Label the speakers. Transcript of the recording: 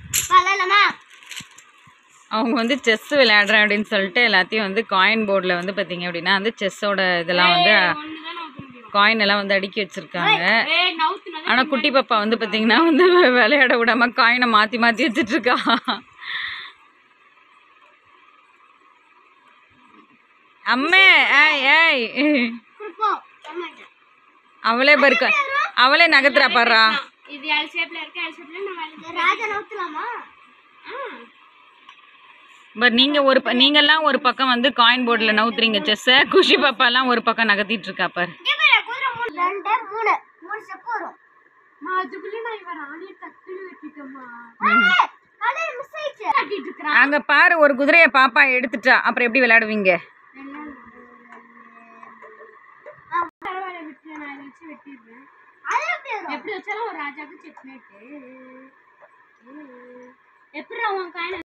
Speaker 1: விளையாடலாமா
Speaker 2: அவங்க வந்து செஸ் விளையாடுறேன் அப்படின்னு சொல்லிட்டு எல்லாத்தையும் வந்து காயின் போர்டில் வந்து பார்த்தீங்க அப்படின்னா வந்து செஸ்ஸோட இதெல்லாம் வந்து காயின் எல்லாம் வந்து அடுக்கி வச்சிருக்காங்க
Speaker 1: ஏய் நவுத்துனது
Speaker 2: ஆனா குட்டி பாப்பா வந்து பாத்தீங்கன்னா வந்து விளையாட விடாம காயினை மாத்தி மாத்தி வச்சிட்டு இருக்கா அம்மே ஏய் ஏய்
Speaker 1: குடுப்போம் டொமேட்டோ
Speaker 2: அவளே பருக்க அவளே நகர்த்துறா பாடுறா
Speaker 1: இது எல் ஷேப்ல இருக்கு எல் ஷேப்ல நம்ம எழுது ராஜா நவுத்தலாமா
Speaker 2: பட் நீங்க ஒரு ப- நீங்கெல்லாம் ஒரு பக்கம் வந்து காயின் போர்டில் நவுத்துறீங்க செஸ்ஸை குஷி பாப்பாலாம் ஒரு பக்கம் நகர்த்திட்டு இருக்கா பாரு
Speaker 1: குதிரை மூணு ரெண்டு மூணு மூணு ஸ்டெப் வரும் அதுக்குள்ள நான் இவன் ராணியை டக்குனு வெட்டிட்டோமா கலர் மிஸ் ஆயிடுச்சு கட்டிட்டு இருக்கறான்
Speaker 2: அங்க பாரு ஒரு குதிரையை பாப்பா எடுத்துட்டா அப்புறம் எப்படி விளையாடுவீங்க
Speaker 1: பரவாயில்ல விட்டு நான் இதை வச்சு வெட்டிடுறேன் எப்படி வச்சாலும் ஒரு ராஜாவுக்கு செக் மேட்டு எப்படி அவன் காயின்